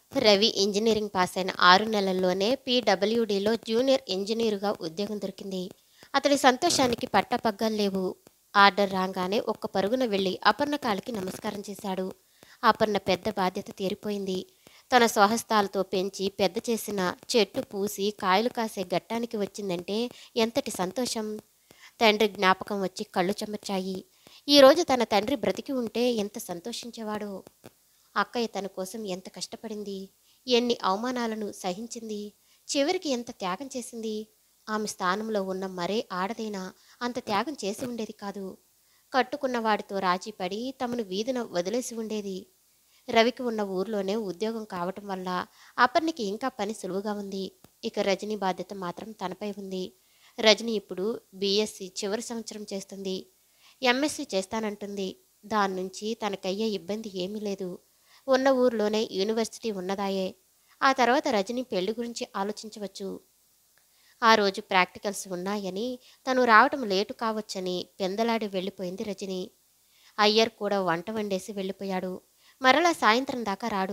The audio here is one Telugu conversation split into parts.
రవి ఇంజనీరింగ్ పాస్ అయిన ఆరు నెలల్లోనే పీడబ్ల్యూడీలో జూనియర్ ఇంజనీరుగా ఉద్యోగం దొరికింది అతడి సంతోషానికి పట్టపగ్గాలు లేవు ఆర్డర్ రాగానే ఒక్క పరుగున వెళ్ళి అపర్ణ కాలికి నమస్కారం చేశాడు అపర్ణ పెద్ద బాధ్యత తీరిపోయింది తన స్వహస్తాలతో పెంచి పెద్ద చేసిన చెట్టు పూసి కాయలు కాసే గట్టానికి వచ్చిందంటే ఎంతటి సంతోషం తండ్రి జ్ఞాపకం వచ్చి కళ్ళు చెమర్చాయి ఈరోజు తన తండ్రి బ్రతికి ఉంటే ఎంత సంతోషించేవాడో అక్కయ్య తన కోసం ఎంత కష్టపడింది ఎన్ని అవమానాలను సహించింది చివరికి ఎంత త్యాగం చేసింది ఆమె స్థానంలో ఉన్న మరే ఆడదైనా అంత త్యాగం చేసి ఉండేది కాదు కట్టుకున్న వాడితో రాజీపడి తమను వీధిన వదిలేసి ఉండేది రవికి ఉన్న ఊర్లోనే ఉద్యోగం కావటం వల్ల అపర్ణకి ఇంకా పని సులువుగా ఉంది ఇక రజని బాధ్యత మాత్రం తనపై ఉంది రజని ఇప్పుడు బీఎస్సీ చివరి సంవత్సరం చేస్తుంది ఎంఎస్సీ చేస్తానంటుంది దాని నుంచి తనకయ్యే ఇబ్బంది ఏమీ లేదు ఉన్న ఊర్లోనే యూనివర్సిటీ ఉన్నదాయే ఆ తర్వాత రజని పెళ్లి గురించి ఆలోచించవచ్చు ఆ రోజు ప్రాక్టికల్స్ ఉన్నాయని తను రావటం లేటు కావచ్చని పెందలాడి వెళ్ళిపోయింది రజని అయ్యర్ కూడా వంట వండేసి వెళ్ళిపోయాడు మరలా సాయంత్రం దాకా రాడు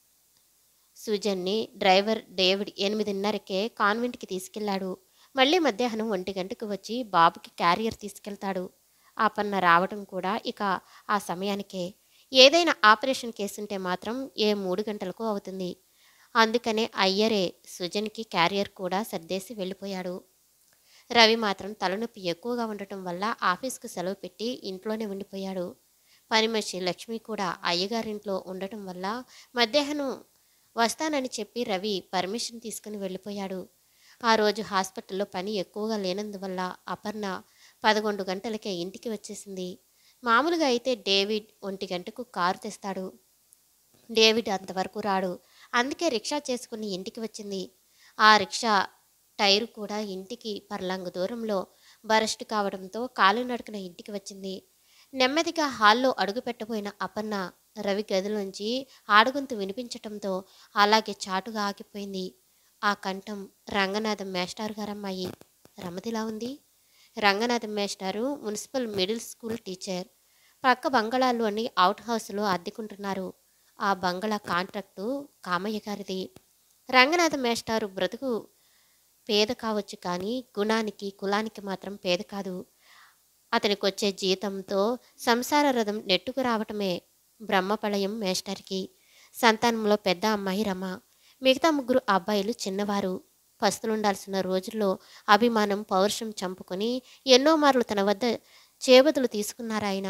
సుజన్ని డ్రైవర్ డేవిడ్ ఎనిమిదిన్నరకే కాన్వెంట్కి తీసుకెళ్లాడు మళ్ళీ మధ్యాహ్నం ఒంటి గంటకు వచ్చి బాబుకి క్యారియర్ తీసుకెళ్తాడు ఆపన్న రావడం కూడా ఇక ఆ సమయానికే ఏదైనా ఆపరేషన్ కేసుంటే మాత్రం ఏ మూడు గంటలకు అవుతుంది అందుకనే అయ్యరే సుజన్కి క్యారియర్ కూడా సర్దేసి వెళ్ళిపోయాడు రవి మాత్రం తలనొప్పి ఎక్కువగా ఉండటం వల్ల ఆఫీస్కు సెలవు పెట్టి ఇంట్లోనే ఉండిపోయాడు పని మనిషి లక్ష్మి కూడా అయ్యగారింట్లో ఉండటం వల్ల మధ్యాహ్నం వస్తానని చెప్పి రవి పర్మిషన్ తీసుకుని వెళ్ళిపోయాడు ఆ రోజు హాస్పిటల్లో పని ఎక్కువగా లేనందువల్ల అపర్ణ పదకొండు గంటలకే ఇంటికి వచ్చేసింది మామూలుగా అయితే డేవిడ్ ఒంటి గంటకు కారు తెస్తాడు డేవిడ్ అంతవరకు రాడు అందుకే రిక్షా చేసుకుని ఇంటికి వచ్చింది ఆ రిక్షా టైరు కూడా ఇంటికి పర్లాంగు దూరంలో బరస్ట్ కావడంతో కాలినడకన ఇంటికి వచ్చింది నెమ్మదిగా హాల్లో అడుగుపెట్టబోయిన అపర్ణ రవి గదిలోంచి ఆడుగొంతు వినిపించటంతో అలాగే చాటుగా ఆగిపోయింది ఆ కంఠం రంగనాథం మేస్టారు గారమ్మాయి రమదిలా ఉంది రంగనాథం మేస్టారు మున్సిపల్ మిడిల్ స్కూల్ టీచర్ పక్క బంగళాలోని అవుట్ హౌస్లో అద్దెకుంటున్నారు ఆ బంగళా కాంట్రాక్టు కామయ్య గారిది రంగనాథ మేస్టారు బ్రతుకు పేద కావచ్చు కానీ గుణానికి కులానికి మాత్రం పేద కాదు అతనికి వచ్చే జీతంతో సంసార రథం నెట్టుకు రావటమే బ్రహ్మపళయం మేస్టర్కి సంతానంలో పెద్ద అమ్మాయి రమ మిగతా ముగ్గురు అబ్బాయిలు చిన్నవారు పస్తులుండాల్సిన రోజుల్లో అభిమానం పౌరుషం చంపుకొని ఎన్నో మార్లు తన వద్ద చేబదులు తీసుకున్నారాయన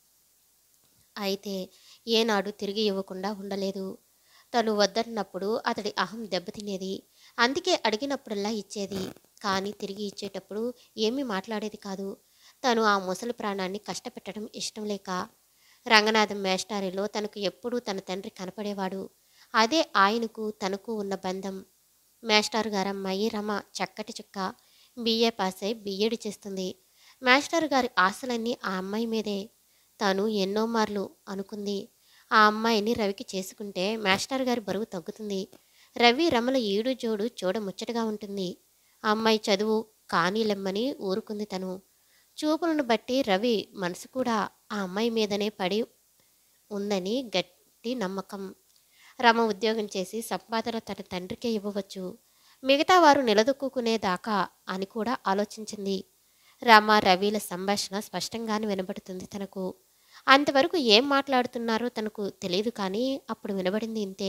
అయితే ఏనాడు తిరిగి ఇవ్వకుండా ఉండలేదు తను వద్దన్నప్పుడు అతడి అహం దెబ్బతినేది అందుకే అడిగినప్పుడల్లా ఇచ్చేది కానీ తిరిగి ఇచ్చేటప్పుడు ఏమీ మాట్లాడేది కాదు తను ఆ ముసలి ప్రాణాన్ని కష్టపెట్టడం ఇష్టం లేక రంగనాథం మేస్టారిలో తనకు ఎప్పుడూ తన తండ్రి కనపడేవాడు అదే ఆయనకు తనకు ఉన్న బంధం మేస్టారు గారమ్మాయి రమ చక్కటి చుక్క బీఏ పాస్ అయి బీఎడ్ చేస్తుంది మాస్టర్ గారి ఆశలన్నీ ఆ అమ్మాయి మీదే తను ఎన్నో మార్లు అనుకుంది ఆ అమ్మాయిని రవికి చేసుకుంటే మాస్టర్ గారి బరువు తగ్గుతుంది రవి రమల ఈడు జోడు చూడ ముచ్చటగా ఉంటుంది ఆ అమ్మాయి చదువు కానీలెమ్మని ఊరుకుంది తను చూపులను బట్టి రవి మనసు కూడా ఆ అమ్మాయి మీదనే పడి ఉందని గట్టి నమ్మకం రమ ఉద్యోగం చేసి సంపాదన తన తండ్రికే ఇవ్వవచ్చు మిగతా వారు నిలదొక్కుకునేదాకా అని కూడా ఆలోచించింది రమ రవిల సంభాషణ స్పష్టంగానే వినబడుతుంది తనకు అంతవరకు ఏం మాట్లాడుతున్నారో తనకు తెలియదు కానీ అప్పుడు వినబడింది ఇంతే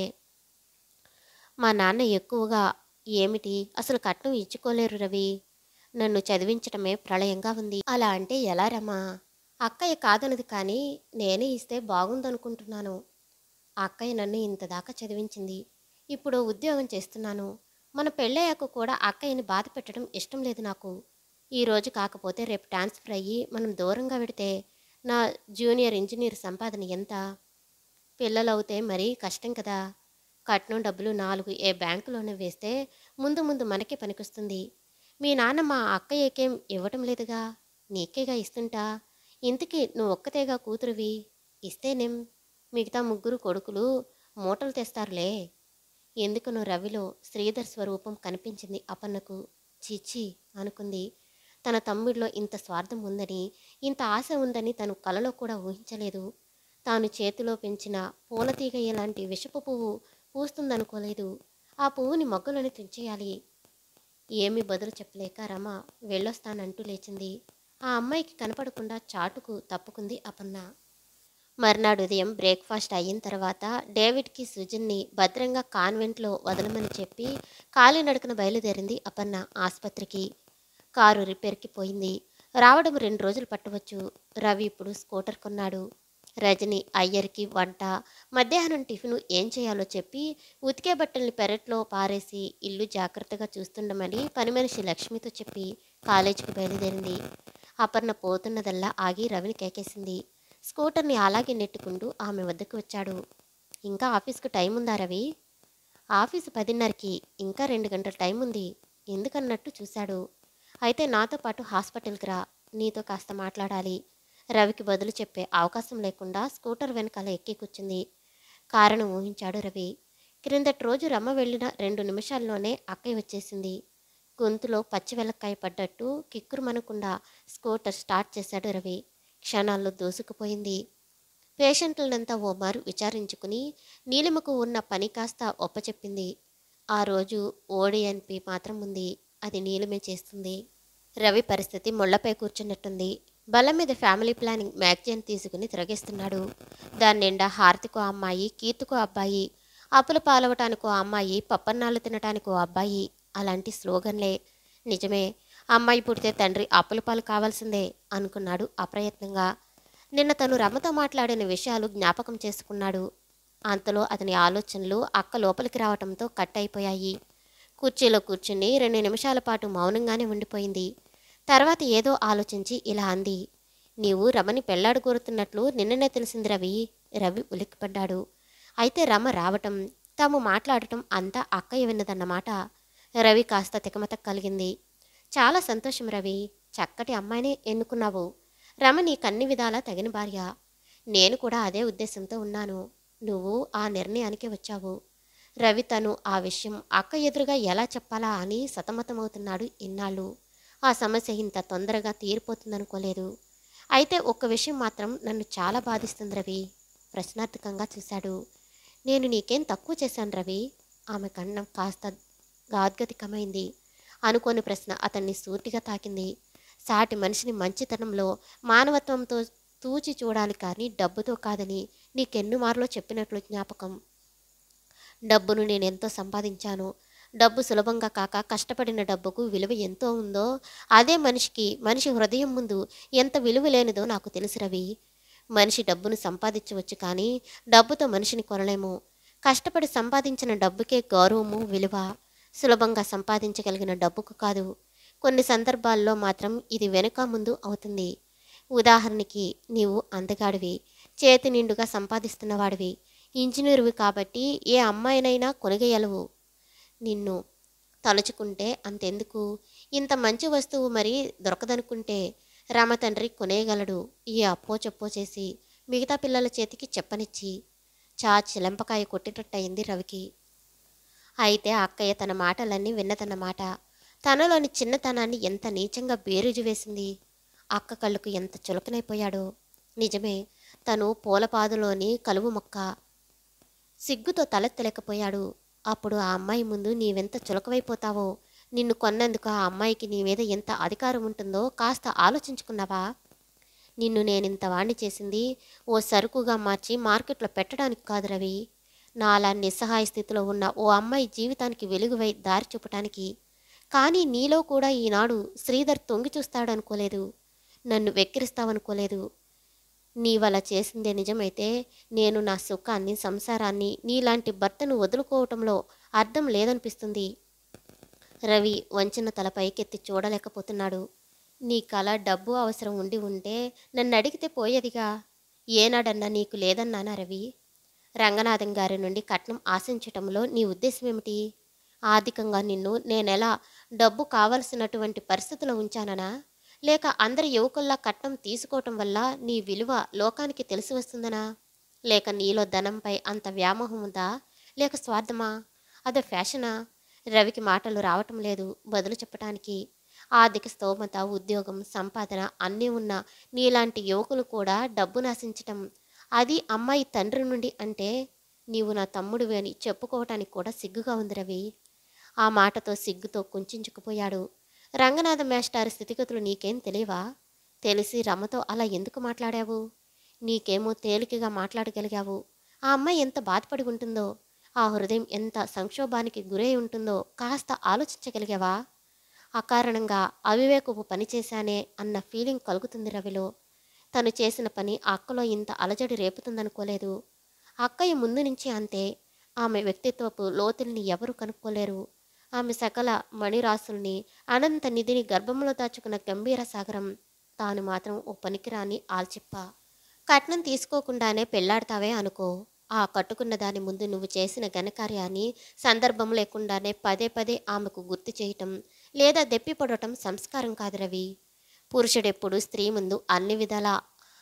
మా నాన్న ఎక్కువగా ఏమిటి అసలు కట్నం ఇచ్చుకోలేరు రవి నన్ను చదివించటమే ప్రళయంగా ఉంది అలా అంటే ఎలా రమా అక్కయ్య కాదనది కానీ నేనే ఇస్తే బాగుందనుకుంటున్నాను ఆ అక్కయ్య నన్ను ఇంతదాకా చదివించింది ఇప్పుడు ఉద్యోగం చేస్తున్నాను మన పెళ్ళయ్యాక కూడా అక్కయ్యని బాధ పెట్టడం ఇష్టం లేదు నాకు ఈ రోజు కాకపోతే రేపు ట్రాన్స్ఫర్ అయ్యి మనం దూరంగా పెడితే నా జూనియర్ ఇంజనీర్ సంపాదన ఎంత పిల్లలవుతే మరీ కష్టం కదా కట్నం డబ్బులు నాలుగు ఏ బ్యాంకులోనే వేస్తే ముందు ముందు మనకే పనికొస్తుంది మీ నాన్న మా అక్కయ్యకేం ఇవ్వటం లేదుగా నీకేగా ఇస్తుంటా ఇంతకీ నువ్వు ఒక్కతేగా కూతురువి ఇస్తేనేం మిగతా ముగ్గురు కొడుకులు మూటలు తెస్తారులే ఎందుకనో రవిలో శ్రీధర్ స్వరూపం కనిపించింది అపన్నకు చిచ్చి అనుకుంది తన తమ్ముడిలో ఇంత స్వార్థం ఉందని ఇంత ఆశ ఉందని తను కలలో కూడా ఊహించలేదు తాను చేతిలో పెంచిన పూలతీగ లాంటి విషపు పువ్వు పూస్తుందనుకోలేదు ఆ పువ్వుని మొగ్గలోనే తుంచేయాలి ఏమీ బదులు చెప్పలేక రమ వెళ్ళొస్తానంటూ లేచింది ఆ అమ్మాయికి కనపడకుండా చాటుకు తప్పుకుంది అపన్న మర్నాడు ఉదయం బ్రేక్ఫాస్ట్ అయిన తర్వాత డేవిడ్కి సుజన్ని భద్రంగా కాన్వెంట్లో వదలమని చెప్పి కాలినడకన బయలుదేరింది అపన్న ఆసుపత్రికి కారు రిపేర్కి పోయింది రావడం రెండు రోజులు పట్టవచ్చు రవి ఇప్పుడు స్కూటర్ కొన్నాడు రజని అయ్యర్కి వంట మధ్యాహ్నం టిఫిన్ ఏం చేయాలో చెప్పి ఉతికే బట్టల్ని పెరట్లో పారేసి ఇల్లు జాగ్రత్తగా చూస్తుండమని పని మనిషి లక్ష్మితో చెప్పి కాలేజీకి బయలుదేరింది అపర్ణ పోతున్నదల్లా ఆగి రవిని కేకేసింది స్కూటర్ని అలాగే నెట్టుకుంటూ ఆమె వద్దకు వచ్చాడు ఇంకా ఆఫీస్కు టైం ఉందా రవి ఆఫీసు పదిన్నరకి ఇంకా రెండు గంటల టైం ఉంది ఎందుకన్నట్టు చూశాడు అయితే నాతో పాటు హాస్పిటల్కి రా నీతో కాస్త మాట్లాడాలి రవికి బదులు చెప్పే అవకాశం లేకుండా స్కూటర్ వెనకాల ఎక్కి కూర్చుంది కారణం ఊహించాడు రవి క్రిందటి రోజు రమ్మ వెళ్ళిన రెండు నిమిషాల్లోనే అక్కయ్య వచ్చేసింది గొంతులో పచ్చి వెలక్కాయ పడ్డట్టు కిక్కురుమనకుండా స్కూటర్ స్టార్ట్ చేశాడు రవి క్షణాల్లో దూసుకుపోయింది పేషెంట్లనంతా ఓ మారు విచారించుకుని నీలిమకు ఉన్న పని కాస్త ఒప్పచెప్పింది ఆ రోజు ఓడిఎన్పి మాత్రం ఉంది అది నీలిమే చేస్తుంది రవి పరిస్థితి ముళ్లపై కూర్చున్నట్టుంది బల్ల మీద ఫ్యామిలీ ప్లానింగ్ మ్యాగజైన్ తీసుకుని తిరగేస్తున్నాడు దాని నిండా హారతికో అమ్మాయి కీర్తికో అబ్బాయి అప్పుల పాలవటానికో అమ్మాయి పప్పన్నాలు తినటానికో అబ్బాయి అలాంటి స్లోగన్లే నిజమే అమ్మాయి పుడితే తండ్రి అప్పుల పాలు కావాల్సిందే అనుకున్నాడు అప్రయత్నంగా నిన్న తను రమతో మాట్లాడిన విషయాలు జ్ఞాపకం చేసుకున్నాడు అంతలో అతని ఆలోచనలు అక్క లోపలికి రావటంతో కట్ అయిపోయాయి కుర్చీలో కూర్చుని రెండు నిమిషాల పాటు మౌనంగానే ఉండిపోయింది తర్వాత ఏదో ఆలోచించి ఇలా అంది నీవు రమని పెళ్లాడు కోరుతున్నట్లు నిన్ననే తెలిసింది రవి రవి ఉలిక్కిపడ్డాడు అయితే రమ రావటం తాము మాట్లాడటం అంతా అక్కయ్య విన్నదన్నమాట రవి కాస్త తికమత కలిగింది చాలా సంతోషం రవి చక్కటి అమ్మాయినే ఎన్నుకున్నావు రమ నీకు అన్ని విధాలా తగిన భార్య నేను కూడా అదే ఉద్దేశంతో ఉన్నాను నువ్వు ఆ నిర్ణయానికి వచ్చావు రవి తను ఆ విషయం అక్క ఎదురుగా ఎలా చెప్పాలా అని సతమతమవుతున్నాడు ఇన్నాళ్ళు ఆ సమస్య ఇంత తొందరగా తీరిపోతుందనుకోలేదు అయితే ఒక్క విషయం మాత్రం నన్ను చాలా బాధిస్తుంది రవి ప్రశ్నార్థకంగా చూశాడు నేను నీకేం తక్కువ చేశాను రవి ఆమె కన్నం కాస్త గాద్గతికమైంది అనుకోని ప్రశ్న అతన్ని సూటిగా తాకింది సాటి మనిషిని మంచితనంలో మానవత్వంతో తూచి చూడాలి కానీ డబ్బుతో కాదని నీకెన్ను మార్లో చెప్పినట్లు జ్ఞాపకం డబ్బును నేను ఎంతో సంపాదించాను డబ్బు సులభంగా కాక కష్టపడిన డబ్బుకు విలువ ఎంతో ఉందో అదే మనిషికి మనిషి హృదయం ముందు ఎంత విలువ లేనిదో నాకు తెలుసు రవి మనిషి డబ్బును సంపాదించవచ్చు కానీ డబ్బుతో మనిషిని కొనలేము కష్టపడి సంపాదించిన డబ్బుకే గౌరవము విలువ సులభంగా సంపాదించగలిగిన డబ్బుకు కాదు కొన్ని సందర్భాల్లో మాత్రం ఇది వెనుక ముందు అవుతుంది ఉదాహరణకి నీవు అందగాడివి చేతి నిండుగా సంపాదిస్తున్నవాడివి ఇంజనీరువి కాబట్టి ఏ అమ్మాయినైనా కొనగయలవు నిన్ను తలుచుకుంటే అంతెందుకు ఇంత మంచి వస్తువు మరి దొరకదనుకుంటే రామ తండ్రి కొనేయగలడు ఈ అప్పో చెప్పో చేసి మిగతా పిల్లల చేతికి చెప్పనిచ్చి చా చిలంపకాయ కొట్టినట్టయింది రవికి అయితే అక్కయ్య తన మాటలన్నీ విన్నదన్నమాట తనలోని చిన్నతనాన్ని ఎంత నీచంగా బేరుజు వేసింది అక్క కళ్ళకు ఎంత చులకనైపోయాడో నిజమే తను పూలపాదులోని కలువు మొక్క సిగ్గుతో తలెత్తలేకపోయాడు అప్పుడు ఆ అమ్మాయి ముందు నీవెంత చులకవైపోతావో నిన్ను కొన్నందుకు ఆ అమ్మాయికి నీ మీద ఎంత అధికారం ఉంటుందో కాస్త ఆలోచించుకున్నావా నిన్ను నేనింత వాణ్ణి చేసింది ఓ సరుకుగా మార్చి మార్కెట్లో పెట్టడానికి కాదు రవి నాలా నిస్సహాయ స్థితిలో ఉన్న ఓ అమ్మాయి జీవితానికి వెలుగువై దారి చూపటానికి కానీ నీలో కూడా ఈనాడు శ్రీధర్ తొంగి చూస్తాడనుకోలేదు నన్ను వెక్కిరిస్తావనుకోలేదు నీవలా చేసిందే నిజమైతే నేను నా సుఖాన్ని సంసారాన్ని నీలాంటి భర్తను వదులుకోవటంలో అర్థం లేదనిపిస్తుంది రవి వంచిన తల పైకెత్తి చూడలేకపోతున్నాడు నీ కళ డబ్బు అవసరం ఉండి ఉంటే నన్ను అడిగితే పోయేదిగా ఏనాడన్నా నీకు లేదన్నానా రవి రంగనాథం గారి నుండి కట్నం ఆశించటంలో నీ ఉద్దేశం ఏమిటి ఆర్థికంగా నిన్ను నేనెలా డబ్బు కావలసినటువంటి పరిస్థితిలో ఉంచాననా లేక అందరి యువకుల్లా కట్నం తీసుకోవటం వల్ల నీ విలువ లోకానికి తెలిసి వస్తుందనా లేక నీలో ధనంపై అంత వ్యామోహం ఉందా లేక స్వార్థమా అదో ఫ్యాషనా రవికి మాటలు రావటం లేదు బదులు చెప్పటానికి ఆర్థిక స్తోమత ఉద్యోగం సంపాదన అన్నీ ఉన్న నీలాంటి యువకులు కూడా డబ్బు నాశించటం అది అమ్మాయి తండ్రి నుండి అంటే నీవు నా తమ్ముడివి అని చెప్పుకోవటానికి కూడా సిగ్గుగా ఉంది రవి ఆ మాటతో సిగ్గుతో కుంచుకుపోయాడు రంగనాథ మేస్టారి స్థితిగతులు నీకేం తెలియవా తెలిసి రమతో అలా ఎందుకు మాట్లాడావు నీకేమో తేలికగా మాట్లాడగలిగావు ఆ అమ్మాయి ఎంత బాధపడి ఉంటుందో ఆ హృదయం ఎంత సంక్షోభానికి గురై ఉంటుందో కాస్త ఆలోచించగలిగావా అకారణంగా అవివేకపు పని చేశానే అన్న ఫీలింగ్ కలుగుతుంది రవిలో తను చేసిన పని ఆ అక్కలో ఇంత అలజడి రేపుతుందనుకోలేదు అక్కయ్య ముందు నుంచి అంతే ఆమె వ్యక్తిత్వపు లోతుల్ని ఎవరు కనుక్కోలేరు ఆమె సకల మణిరాసుల్ని అనంత నిధిని గర్భంలో దాచుకున్న గంభీర సాగరం తాను మాత్రం ఓ పనికిరాని ఆల్చిప్ప కట్నం తీసుకోకుండానే పెళ్లాడతావే అనుకో ఆ కట్టుకున్న దాని ముందు నువ్వు చేసిన ఘనకార్యాన్ని సందర్భం లేకుండానే పదే పదే ఆమెకు గుర్తు చేయటం లేదా దెప్పిపడటం సంస్కారం కాదు రవి పురుషుడెప్పుడు స్త్రీ ముందు అన్ని విధాలా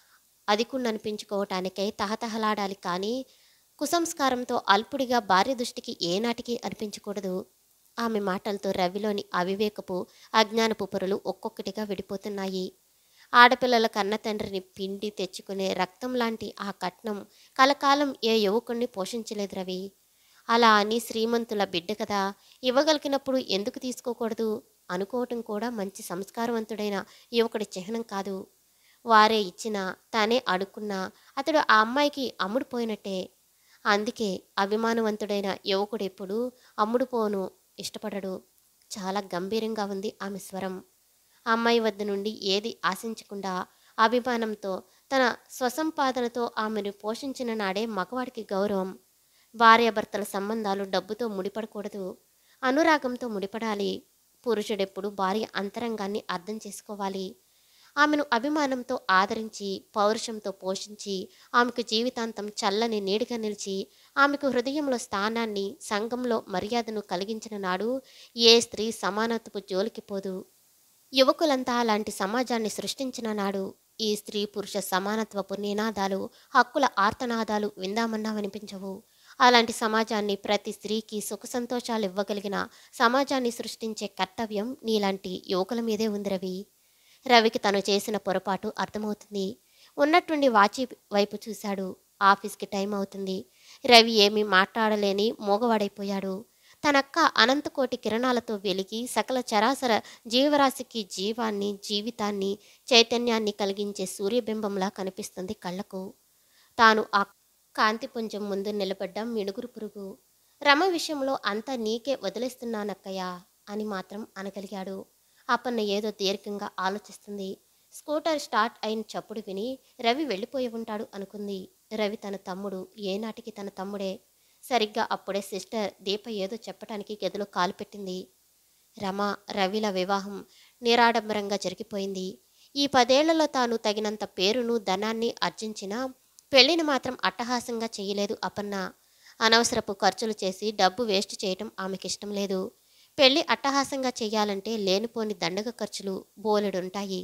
అదికుండనిపించుకోవటానికై తహతహలాడాలి కానీ కుసంస్కారంతో అల్పుడిగా భార్య దృష్టికి ఏనాటికి అనిపించకూడదు ఆమె మాటలతో రవిలోని అవివేకపు అజ్ఞానపు పొరలు ఒక్కొక్కటిగా విడిపోతున్నాయి ఆడపిల్లల కన్న తండ్రిని పిండి తెచ్చుకునే రక్తం లాంటి ఆ కట్నం కలకాలం ఏ యువకుణ్ణి పోషించలేదు రవి అలా అని శ్రీమంతుల బిడ్డ కదా ఇవ్వగలిగినప్పుడు ఎందుకు తీసుకోకూడదు అనుకోవటం కూడా మంచి సంస్కారవంతుడైన యువకుడి చిహ్నం కాదు వారే ఇచ్చినా తానే అడుక్కున్నా అతడు ఆ అమ్మాయికి అమ్ముడుపోయినట్టే అందుకే అభిమానవంతుడైన యువకుడు ఎప్పుడు అమ్ముడుపోను ఇష్టపడడు చాలా గంభీరంగా ఉంది ఆమె స్వరం అమ్మాయి వద్ద నుండి ఏది ఆశించకుండా అభిమానంతో తన స్వసంపాదనతో ఆమెను పోషించిన నాడే మగవాడికి గౌరవం భార్యాభర్తల సంబంధాలు డబ్బుతో ముడిపడకూడదు అనురాగంతో ముడిపడాలి పురుషుడెప్పుడు భార్య అంతరంగాన్ని అర్థం చేసుకోవాలి ఆమెను అభిమానంతో ఆదరించి పౌరుషంతో పోషించి ఆమెకు జీవితాంతం చల్లని నీడిగా నిలిచి ఆమెకు హృదయంలో స్థానాన్ని సంఘంలో మర్యాదను కలిగించిన నాడు ఏ స్త్రీ సమానత్వపు జోలికి పోదు యువకులంతా అలాంటి సమాజాన్ని సృష్టించిన నాడు ఈ స్త్రీ పురుష సమానత్వపు నినాదాలు హక్కుల ఆర్తనాదాలు విందామన్నా వినిపించవు అలాంటి సమాజాన్ని ప్రతి స్త్రీకి సుఖ సంతోషాలు ఇవ్వగలిగిన సమాజాన్ని సృష్టించే కర్తవ్యం నీలాంటి యువకుల మీదే ఉంది రవి రవికి తను చేసిన పొరపాటు అర్థమవుతుంది ఉన్నట్టుండి వాచి వైపు చూశాడు ఆఫీస్కి టైం అవుతుంది రవి ఏమీ మాట్లాడలేని మూగవాడైపోయాడు తనక్క అనంతకోటి కిరణాలతో వెలిగి సకల చరాచర జీవరాశికి జీవాన్ని జీవితాన్ని చైతన్యాన్ని కలిగించే సూర్యబింబంలా కనిపిస్తుంది కళ్ళకు తాను ఆ కాంతిపుంజం ముందు నిలబడ్డ మినుగురు పురుగు రమ విషయంలో అంతా నీకే వదిలేస్తున్నానక్కయ్యా అని మాత్రం అనగలిగాడు అప్పన్న ఏదో దీర్ఘంగా ఆలోచిస్తుంది స్కూటర్ స్టార్ట్ అయిన చప్పుడు విని రవి వెళ్ళిపోయి ఉంటాడు అనుకుంది రవి తన తమ్ముడు ఏనాటికి తన తమ్ముడే సరిగ్గా అప్పుడే సిస్టర్ దీప ఏదో చెప్పటానికి గదిలో కాలు పెట్టింది రమ రవిల వివాహం నిరాడంబరంగా జరిగిపోయింది ఈ పదేళ్లలో తాను తగినంత పేరును ధనాన్ని ఆర్జించినా పెళ్లిని మాత్రం అట్టహాసంగా చేయలేదు అపర్ణ అనవసరపు ఖర్చులు చేసి డబ్బు వేస్ట్ చేయటం ఆమెకిష్టం లేదు పెళ్లి అట్టహాసంగా చేయాలంటే లేనిపోని దండగ ఖర్చులు బోలెడుంటాయి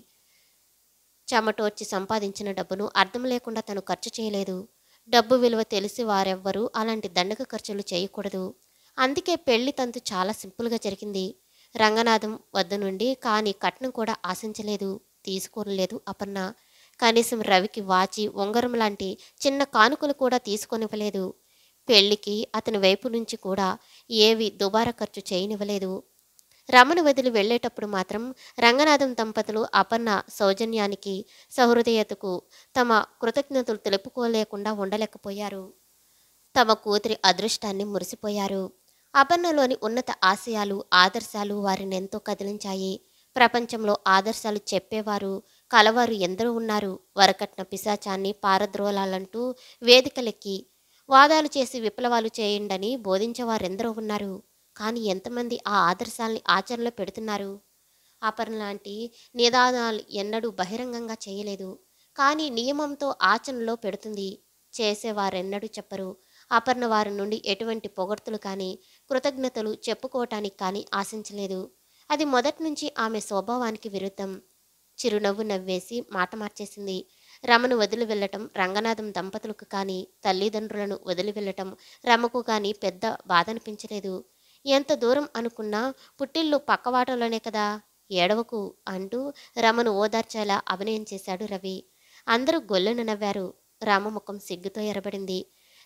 చెమటోర్చి సంపాదించిన డబ్బును అర్థం లేకుండా తను ఖర్చు చేయలేదు డబ్బు విలువ తెలిసి వారెవ్వరూ అలాంటి దండగ ఖర్చులు చేయకూడదు అందుకే పెళ్లి తంతు చాలా సింపుల్గా జరిగింది రంగనాథం వద్ద నుండి కానీ కట్నం కూడా ఆశించలేదు తీసుకోలేదు అపర్ణ కనీసం రవికి వాచి ఉంగరం లాంటి చిన్న కానుకలు కూడా తీసుకొనివ్వలేదు పెళ్లికి అతని వైపు నుంచి కూడా ఏవి దుబారా ఖర్చు చేయనివ్వలేదు రమను వదిలి వెళ్ళేటప్పుడు మాత్రం రంగనాథం దంపతులు అపర్ణ సౌజన్యానికి సహృదయతకు తమ కృతజ్ఞతలు తెలుపుకోలేకుండా ఉండలేకపోయారు తమ కూతురి అదృష్టాన్ని మురిసిపోయారు అపర్ణలోని ఉన్నత ఆశయాలు ఆదర్శాలు వారిని ఎంతో కదిలించాయి ప్రపంచంలో ఆదర్శాలు చెప్పేవారు కలవారు ఎందరో ఉన్నారు వరకట్న పిశాచాన్ని పారద్రోలాలంటూ వేదికలెక్కి వాదాలు చేసి విప్లవాలు చేయండని బోధించేవారెందరో ఉన్నారు కానీ ఎంతమంది ఆ ఆదర్శాల్ని ఆచరణలో పెడుతున్నారు అపర్ణ లాంటి నిదానాలు ఎన్నడూ బహిరంగంగా చేయలేదు కానీ నియమంతో ఆచరణలో పెడుతుంది చేసేవారెన్నడూ చెప్పరు అపర్ణ వారి నుండి ఎటువంటి పొగడ్తలు కానీ కృతజ్ఞతలు చెప్పుకోవటానికి కానీ ఆశించలేదు అది మొదటి నుంచి ఆమె స్వభావానికి విరుద్ధం చిరునవ్వు నవ్వేసి మాట మార్చేసింది రమను వదిలి వెళ్ళటం రంగనాథం దంపతులకు కానీ తల్లిదండ్రులను వదిలి వెళ్ళటం రమకు కానీ పెద్ద బాధ అనిపించలేదు ఎంత దూరం అనుకున్నా పుట్టిల్లు పక్కవాటలోనే కదా ఏడవకు అంటూ రమను ఓదార్చేలా అభినయం చేశాడు రవి అందరూ గొల్లున నవ్వారు రామ ముఖం సిగ్గుతో ఎరబడింది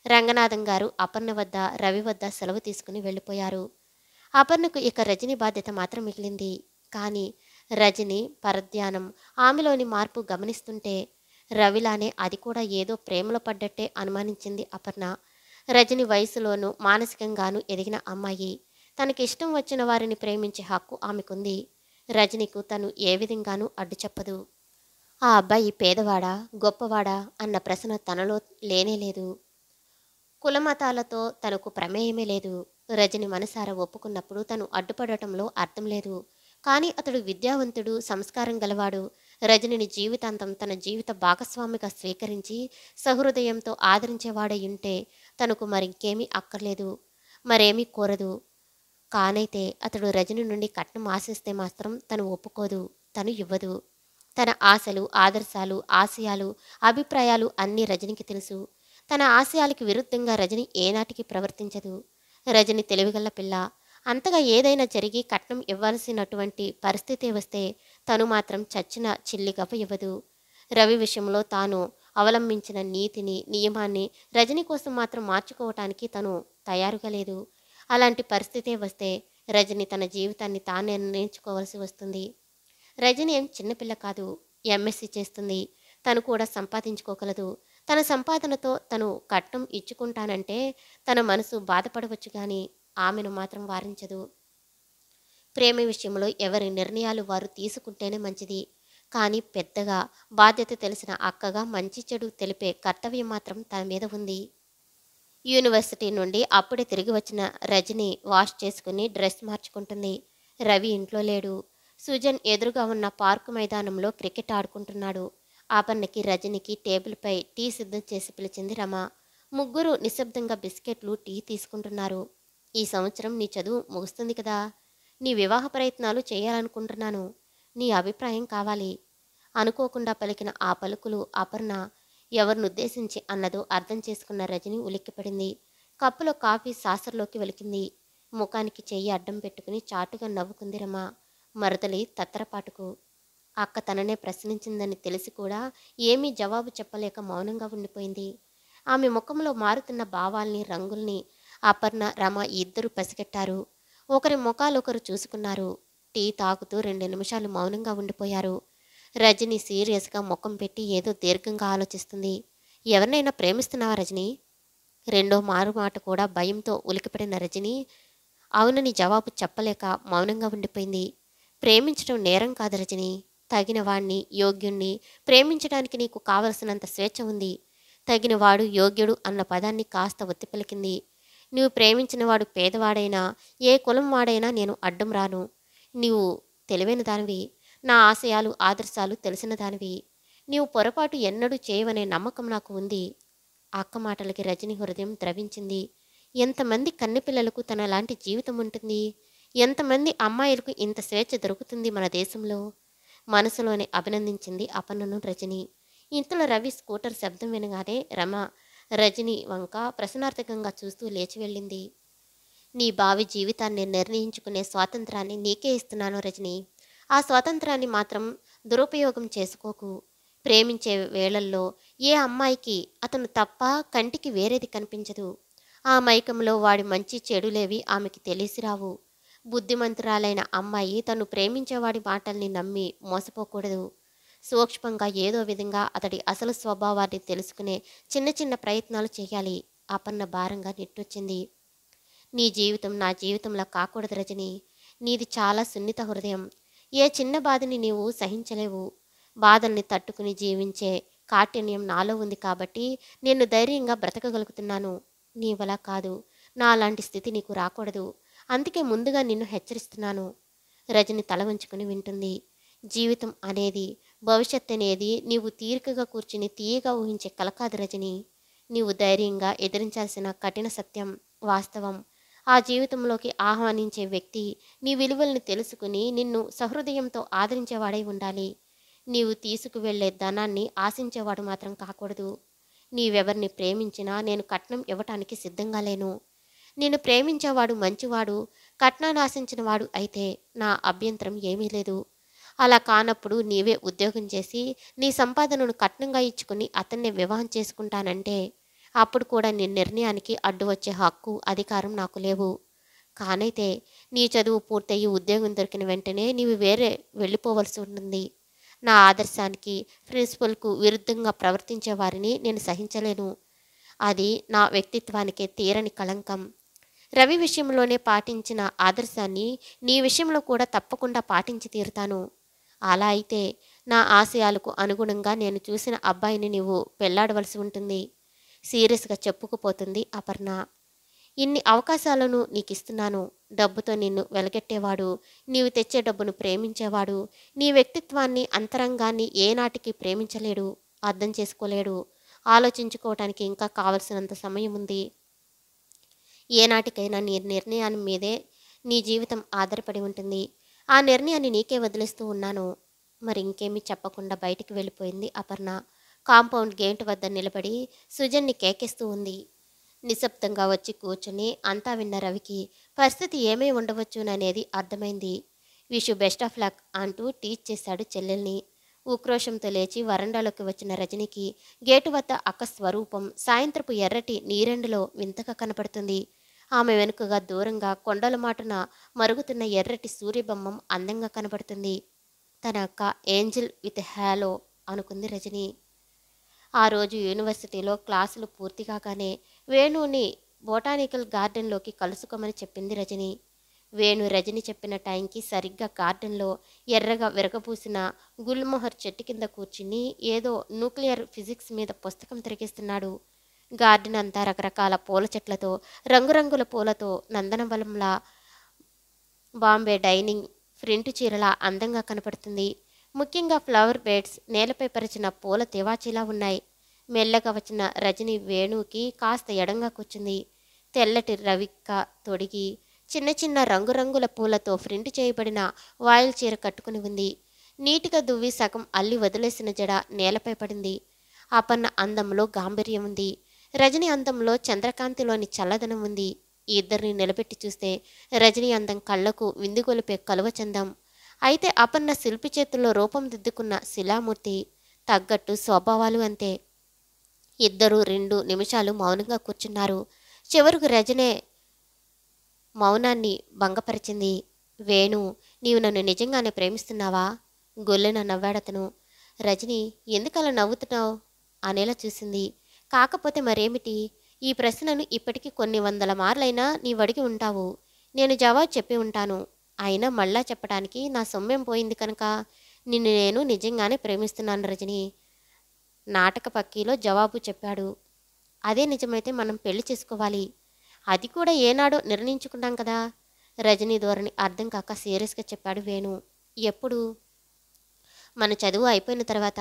రంగనాథం గారు అపర్ణ వద్ద రవి వద్ద సెలవు తీసుకుని వెళ్ళిపోయారు అపర్ణకు ఇక రజని బాధ్యత మాత్రం మిగిలింది కానీ రజని పరధ్యానం ఆమెలోని మార్పు గమనిస్తుంటే రవిలానే అది కూడా ఏదో ప్రేమలో పడ్డట్టే అనుమానించింది అపర్ణ రజని వయసులోనూ మానసికంగానూ ఎదిగిన అమ్మాయి తనకిష్టం వచ్చిన వారిని ప్రేమించే హక్కు ఆమెకుంది రజనీకు తను ఏ విధంగానూ అడ్డు చెప్పదు ఆ అబ్బాయి పేదవాడా గొప్పవాడా అన్న ప్రశ్న తనలో లేనేలేదు కులమతాలతో తనకు ప్రమేయమే లేదు రజని మనసారా ఒప్పుకున్నప్పుడు తను అడ్డుపడటంలో అర్థం లేదు కానీ అతడు విద్యావంతుడు సంస్కారం గలవాడు రజనిని జీవితాంతం తన జీవిత భాగస్వామిగా స్వీకరించి సహృదయంతో ఆదరించేవాడై ఉంటే తనకు మరింకేమీ అక్కర్లేదు మరేమీ కోరదు కానైతే అతడు రజని నుండి కట్నం ఆశిస్తే మాత్రం తను ఒప్పుకోదు తను ఇవ్వదు తన ఆశలు ఆదర్శాలు ఆశయాలు అభిప్రాయాలు అన్నీ రజనికి తెలుసు తన ఆశయాలకి విరుద్ధంగా రజని ఏనాటికి ప్రవర్తించదు రజని తెలివిగల పిల్ల అంతగా ఏదైనా జరిగి కట్నం ఇవ్వాల్సినటువంటి పరిస్థితి వస్తే తను మాత్రం చచ్చిన చిల్లిగవ్వ ఇవ్వదు రవి విషయంలో తాను అవలంబించిన నీతిని నియమాన్ని రజని కోసం మాత్రం మార్చుకోవటానికి తను తయారుగా లేదు అలాంటి పరిస్థితే వస్తే రజని తన జీవితాన్ని తానే నిర్ణయించుకోవాల్సి వస్తుంది రజని ఏం చిన్నపిల్ల కాదు ఎంఎస్సి చేస్తుంది తను కూడా సంపాదించుకోగలదు తన సంపాదనతో తను కట్నం ఇచ్చుకుంటానంటే తన మనసు బాధపడవచ్చు కానీ ఆమెను మాత్రం వారించదు ప్రేమ విషయంలో ఎవరి నిర్ణయాలు వారు తీసుకుంటేనే మంచిది కానీ పెద్దగా బాధ్యత తెలిసిన అక్కగా మంచి చెడు తెలిపే కర్తవ్యం మాత్రం తన మీద ఉంది యూనివర్సిటీ నుండి అప్పుడే తిరిగి వచ్చిన రజని వాష్ చేసుకుని డ్రెస్ మార్చుకుంటుంది రవి ఇంట్లో లేడు సుజన్ ఎదురుగా ఉన్న పార్కు మైదానంలో క్రికెట్ ఆడుకుంటున్నాడు ఆపన్నకి రజనికి టేబుల్పై టీ సిద్ధం చేసి పిలిచింది రమ ముగ్గురు నిశ్శబ్దంగా బిస్కెట్లు టీ తీసుకుంటున్నారు ఈ సంవత్సరం నీ చదువు ముగుస్తుంది కదా నీ వివాహ ప్రయత్నాలు చేయాలనుకుంటున్నాను నీ అభిప్రాయం కావాలి అనుకోకుండా పలికిన ఆ పలుకులు అపర్ణ ఎవరినుద్దేశించి అన్నదో అర్థం చేసుకున్న రజని ఉలిక్కిపడింది కప్పులో కాఫీ సాసర్లోకి వెలికింది ముఖానికి చెయ్యి అడ్డం పెట్టుకుని చాటుగా నవ్వుకుంది రమ మరదలి తత్తరపాటుకు అక్క తననే ప్రశ్నించిందని తెలిసి కూడా ఏమీ జవాబు చెప్పలేక మౌనంగా ఉండిపోయింది ఆమె ముఖంలో మారుతున్న భావాల్ని రంగుల్ని అపర్ణ రమ ఇద్దరు పసిగట్టారు ఒకరి ముఖాలు ఒకరు చూసుకున్నారు టీ తాగుతూ రెండు నిమిషాలు మౌనంగా ఉండిపోయారు రజని సీరియస్గా ముఖం పెట్టి ఏదో దీర్ఘంగా ఆలోచిస్తుంది ఎవరినైనా ప్రేమిస్తున్నావా రజని రెండో మారు మాట కూడా భయంతో ఉలికిపడిన రజని అవునని జవాబు చెప్పలేక మౌనంగా ఉండిపోయింది ప్రేమించడం నేరం కాదు రజని తగిన వాణ్ణి యోగ్యుణ్ణి ప్రేమించడానికి నీకు కావలసినంత స్వేచ్ఛ ఉంది తగినవాడు యోగ్యుడు అన్న పదాన్ని కాస్త ఒత్తి పలికింది నువ్వు ప్రేమించిన వాడు పేదవాడైనా ఏ కులం వాడైనా నేను అడ్డం రాను నీవు తెలివైన దానివి నా ఆశయాలు ఆదర్శాలు తెలిసిన దానివి నీవు పొరపాటు ఎన్నడూ చేయవనే నమ్మకం నాకు ఉంది అక్క మాటలకి రజని హృదయం ద్రవించింది ఎంతమంది కన్నెపిల్లలకు తన లాంటి జీవితం ఉంటుంది ఎంతమంది అమ్మాయిలకు ఇంత స్వేచ్ఛ దొరుకుతుంది మన దేశంలో మనసులోనే అభినందించింది అపన్నను రజని ఇంతలో రవి స్కూటర్ శబ్దం వినగానే రమ రజని వంక ప్రశ్నార్థకంగా చూస్తూ లేచి వెళ్ళింది నీ భావి జీవితాన్ని నిర్ణయించుకునే స్వాతంత్రాన్ని నీకే ఇస్తున్నాను రజని ఆ స్వాతంత్రాన్ని మాత్రం దురుపయోగం చేసుకోకు ప్రేమించే వేళల్లో ఏ అమ్మాయికి అతను తప్ప కంటికి వేరేది కనిపించదు ఆ మైకంలో వాడి మంచి చెడులేవి ఆమెకి తెలిసిరావు బుద్ధిమంతురాలైన అమ్మాయి తను ప్రేమించేవాడి మాటల్ని నమ్మి మోసపోకూడదు సూక్ష్మంగా ఏదో విధంగా అతడి అసలు స్వభావాన్ని తెలుసుకునే చిన్న చిన్న ప్రయత్నాలు చేయాలి అపన్న భారంగా నిట్టొచ్చింది నీ జీవితం నా జీవితంలా కాకూడదు రజని నీది చాలా సున్నిత హృదయం ఏ చిన్న బాధని నీవు సహించలేవు బాధల్ని తట్టుకుని జీవించే కాఠిన్యం నాలో ఉంది కాబట్టి నేను ధైర్యంగా బ్రతకగలుగుతున్నాను నీవలా కాదు నా అలాంటి స్థితి నీకు రాకూడదు అందుకే ముందుగా నిన్ను హెచ్చరిస్తున్నాను రజని తల వంచుకుని వింటుంది జీవితం అనేది భవిష్యత్ అనేది నీవు తీరికగా కూర్చుని తీయగా ఊహించే కల కాదు రజని నీవు ధైర్యంగా ఎదిరించాల్సిన కఠిన సత్యం వాస్తవం ఆ జీవితంలోకి ఆహ్వానించే వ్యక్తి నీ విలువల్ని తెలుసుకుని నిన్ను సహృదయంతో ఆదరించేవాడై ఉండాలి నీవు తీసుకువెళ్లే ధనాన్ని ఆశించేవాడు మాత్రం కాకూడదు నీవెవరిని ప్రేమించినా నేను కట్నం ఇవ్వటానికి సిద్ధంగా లేను నేను ప్రేమించేవాడు మంచివాడు కట్నాన్ని ఆశించిన వాడు అయితే నా అభ్యంతరం ఏమీ లేదు అలా కానప్పుడు నీవే ఉద్యోగం చేసి నీ సంపాదనను కట్నంగా ఇచ్చుకుని అతన్ని వివాహం చేసుకుంటానంటే అప్పుడు కూడా నీ నిర్ణయానికి అడ్డు వచ్చే హక్కు అధికారం నాకు లేవు కానైతే నీ చదువు పూర్తయి ఉద్యోగం దొరికిన వెంటనే నీవు వేరే వెళ్ళిపోవలసి ఉంటుంది నా ఆదర్శానికి ప్రిన్సిపల్కు విరుద్ధంగా ప్రవర్తించే వారిని నేను సహించలేను అది నా వ్యక్తిత్వానికే తీరని కళంకం రవి విషయంలోనే పాటించిన ఆదర్శాన్ని నీ విషయంలో కూడా తప్పకుండా పాటించి తీరుతాను అలా అయితే నా ఆశయాలకు అనుగుణంగా నేను చూసిన అబ్బాయిని నీవు పెళ్లాడవలసి ఉంటుంది సీరియస్గా చెప్పుకుపోతుంది అపర్ణ ఇన్ని అవకాశాలను నీకు ఇస్తున్నాను డబ్బుతో నిన్ను వెలగెట్టేవాడు నీవు తెచ్చే డబ్బును ప్రేమించేవాడు నీ వ్యక్తిత్వాన్ని అంతరంగాన్ని ఏనాటికి ప్రేమించలేడు అర్థం చేసుకోలేడు ఆలోచించుకోవటానికి ఇంకా కావలసినంత సమయం ఉంది ఏనాటికైనా నీ నిర్ణయాన్ని మీదే నీ జీవితం ఆధారపడి ఉంటుంది ఆ నిర్ణయాన్ని నీకే వదిలేస్తూ ఉన్నాను మరి ఇంకేమీ చెప్పకుండా బయటికి వెళ్ళిపోయింది అపర్ణ కాంపౌండ్ గేట్ వద్ద నిలబడి సుజన్ని కేకేస్తూ ఉంది నిశ్శబ్దంగా వచ్చి కూర్చుని అంతా విన్న రవికి పరిస్థితి ఏమై ఉండవచ్చుననేది అర్థమైంది విషు బెస్ట్ ఆఫ్ లక్ అంటూ టీచ్ చేశాడు చెల్లెల్ని ఉక్రోషంతో లేచి వరండాలోకి వచ్చిన రజనికి గేటు వద్ద అక్క స్వరూపం సాయంత్రపు ఎర్రటి నీరెండులో వింతగా కనపడుతుంది ఆమె వెనుకగా దూరంగా కొండల మాటున మరుగుతున్న ఎర్రటి సూర్యబొమ్మం అందంగా కనపడుతుంది తన అక్క ఏంజిల్ విత్ హ్యాలో అనుకుంది రజని ఆ రోజు యూనివర్సిటీలో క్లాసులు పూర్తి కాగానే వేణుని బొటానికల్ గార్డెన్లోకి కలుసుకోమని చెప్పింది రజని వేణు రజని చెప్పిన టైంకి సరిగ్గా గార్డెన్లో ఎర్రగా విరగపూసిన గుల్మొహర్ చెట్టు కింద కూర్చుని ఏదో న్యూక్లియర్ ఫిజిక్స్ మీద పుస్తకం తిరిగిస్తున్నాడు గార్డెన్ అంతా రకరకాల పూల చెట్లతో రంగురంగుల పూలతో నందనవనంలా బాంబే డైనింగ్ ప్రింట్ చీరలా అందంగా కనపడుతుంది ముఖ్యంగా ఫ్లవర్ బెడ్స్ నేలపై పరిచిన పూల తివాచీలా ఉన్నాయి మెల్లగా వచ్చిన రజని వేణుకి కాస్త ఎడంగా కూర్చుంది తెల్లటి రవిక్క తొడిగి చిన్న చిన్న రంగురంగుల పూలతో ప్రింట్ చేయబడిన వాయిల్ చీర కట్టుకుని ఉంది నీటిగా దువ్వి సగం అల్లి వదిలేసిన జడ నేలపై పడింది అపన్న అందంలో గాంభీర్యం ఉంది రజని అందంలో చంద్రకాంతిలోని చల్లదనం ఉంది ఈ ఇద్దరిని నిలబెట్టి చూస్తే రజని అందం కళ్ళకు విందుగొలిపే కలువ చందం అయితే అపన్న శిల్పి చేతుల్లో రూపం దిద్దుకున్న శిలామూర్తి తగ్గట్టు స్వభావాలు అంతే ఇద్దరు రెండు నిమిషాలు మౌనంగా కూర్చున్నారు చివరకు రజనే మౌనాన్ని భంగపరిచింది వేణు నీవు నన్ను నిజంగానే ప్రేమిస్తున్నావా గొల్లెన నవ్వాడతను రజని ఎందుకలా నవ్వుతున్నావు అనేలా చూసింది కాకపోతే మరేమిటి ఈ ప్రశ్నను ఇప్పటికీ కొన్ని వందల మార్లైనా నీవడిగి ఉంటావు నేను జవాబు చెప్పి ఉంటాను అయినా మళ్ళా చెప్పడానికి నా సొమ్మేం పోయింది కనుక నిన్ను నేను నిజంగానే ప్రేమిస్తున్నాను రజని నాటక పక్కీలో జవాబు చెప్పాడు అదే నిజమైతే మనం పెళ్లి చేసుకోవాలి అది కూడా ఏనాడో నిర్ణయించుకున్నాం కదా రజనీ ధోరణి అర్థం కాక సీరియస్గా చెప్పాడు వేణు ఎప్పుడు మన చదువు అయిపోయిన తర్వాత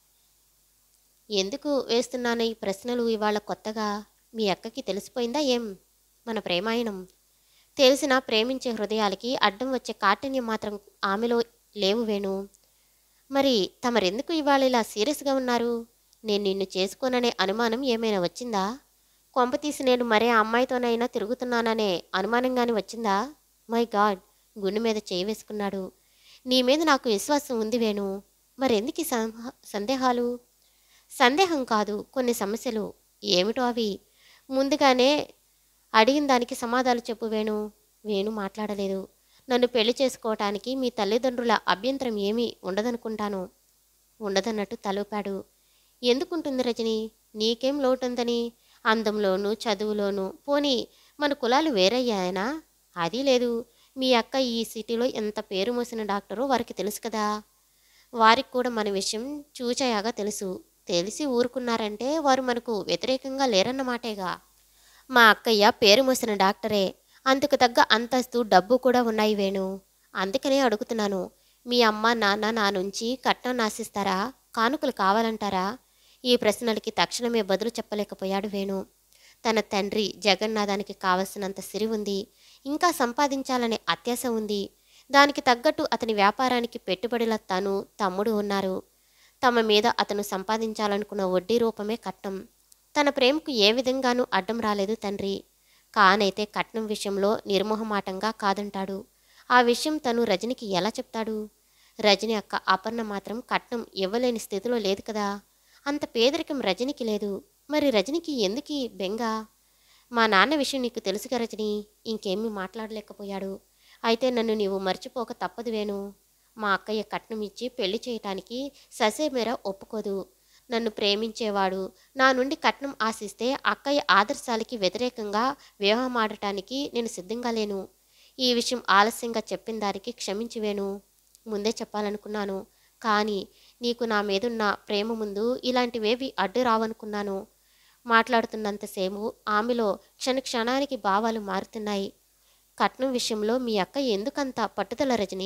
ఎందుకు వేస్తున్నాను ఈ ప్రశ్నలు ఇవాళ కొత్తగా మీ అక్కకి తెలిసిపోయిందా ఏం మన ప్రేమాయణం తెలిసిన ప్రేమించే హృదయాలకి అడ్డం వచ్చే కాఠిన్యం మాత్రం ఆమెలో లేవు వేణు మరి తమరెందుకు ఇవాళ ఇలా సీరియస్గా ఉన్నారు నేను నిన్ను చేసుకోననే అనుమానం ఏమైనా వచ్చిందా కొంపతీసి నేను మరే అమ్మాయితోనైనా తిరుగుతున్నాననే అనుమానంగాని వచ్చిందా మై గాడ్ గుండె మీద చేయి వేసుకున్నాడు నీ మీద నాకు విశ్వాసం ఉంది వేణు మరెందుకు ఈ సంహ- సందేహాలు సందేహం కాదు కొన్ని సమస్యలు ఏమిటో అవి ముందుగానే అడిగిన దానికి సమాధానం చెప్పు వేణు వేణు మాట్లాడలేదు నన్ను పెళ్లి చేసుకోవటానికి మీ తల్లిదండ్రుల అభ్యంతరం ఏమీ ఉండదనుకుంటాను ఉండదన్నట్టు తలూపాడు ఎందుకుంటుంది రజని నీకేం లోటుందని అందంలోనూ చదువులోనూ పోనీ మన కులాలు వేరయ్యాయనా అది లేదు మీ అక్క ఈ సిటీలో ఎంత పేరు మోసిన డాక్టరో వారికి తెలుసు కదా వారికి కూడా మన విషయం చూచాయాగా తెలుసు తెలిసి ఊరుకున్నారంటే వారు మనకు వ్యతిరేకంగా లేరన్నమాటేగా మా అక్కయ్య పేరు మోసిన డాక్టరే అందుకు తగ్గ అంతస్తు డబ్బు కూడా ఉన్నాయి వేణు అందుకనే అడుగుతున్నాను మీ అమ్మ నాన్న నా నుంచి కట్నం నాశిస్తారా కానుకలు కావాలంటారా ఈ ప్రశ్నలకి తక్షణమే బదులు చెప్పలేకపోయాడు వేణు తన తండ్రి జగన్నాథానికి కావలసినంత సిరి ఉంది ఇంకా సంపాదించాలనే అత్యాశ ఉంది దానికి తగ్గట్టు అతని వ్యాపారానికి పెట్టుబడిల తను తమ్ముడు ఉన్నారు తమ మీద అతను సంపాదించాలనుకున్న వడ్డీ రూపమే కట్నం తన ప్రేమకు ఏ విధంగానూ అడ్డం రాలేదు తండ్రి కానైతే కట్నం విషయంలో నిర్మోహమాటంగా కాదంటాడు ఆ విషయం తను రజనికి ఎలా చెప్తాడు రజని అక్క అపర్ణ మాత్రం కట్నం ఇవ్వలేని స్థితిలో లేదు కదా అంత పేదరికం రజనికి లేదు మరి రజనికి ఎందుకీ బెంగ మా నాన్న విషయం నీకు తెలుసుగా రజని ఇంకేమీ మాట్లాడలేకపోయాడు అయితే నన్ను నీవు మర్చిపోక తప్పదు వేణు మా అక్కయ్య కట్నం ఇచ్చి పెళ్లి చేయటానికి ససేమేర ఒప్పుకోదు నన్ను ప్రేమించేవాడు నా నుండి కట్నం ఆశిస్తే అక్కయ్య ఆదర్శాలకి వ్యతిరేకంగా వివాహమాడటానికి నేను సిద్ధంగా లేను ఈ విషయం ఆలస్యంగా చెప్పిన దానికి క్షమించి వేణు ముందే చెప్పాలనుకున్నాను కానీ నీకు నా మీదున్న ప్రేమ ముందు ఇలాంటివేవి అడ్డు రావనుకున్నాను మాట్లాడుతున్నంతసేపు ఆమెలో క్షణ క్షణానికి భావాలు మారుతున్నాయి కట్నం విషయంలో మీ అక్క ఎందుకంత పట్టుదల రజని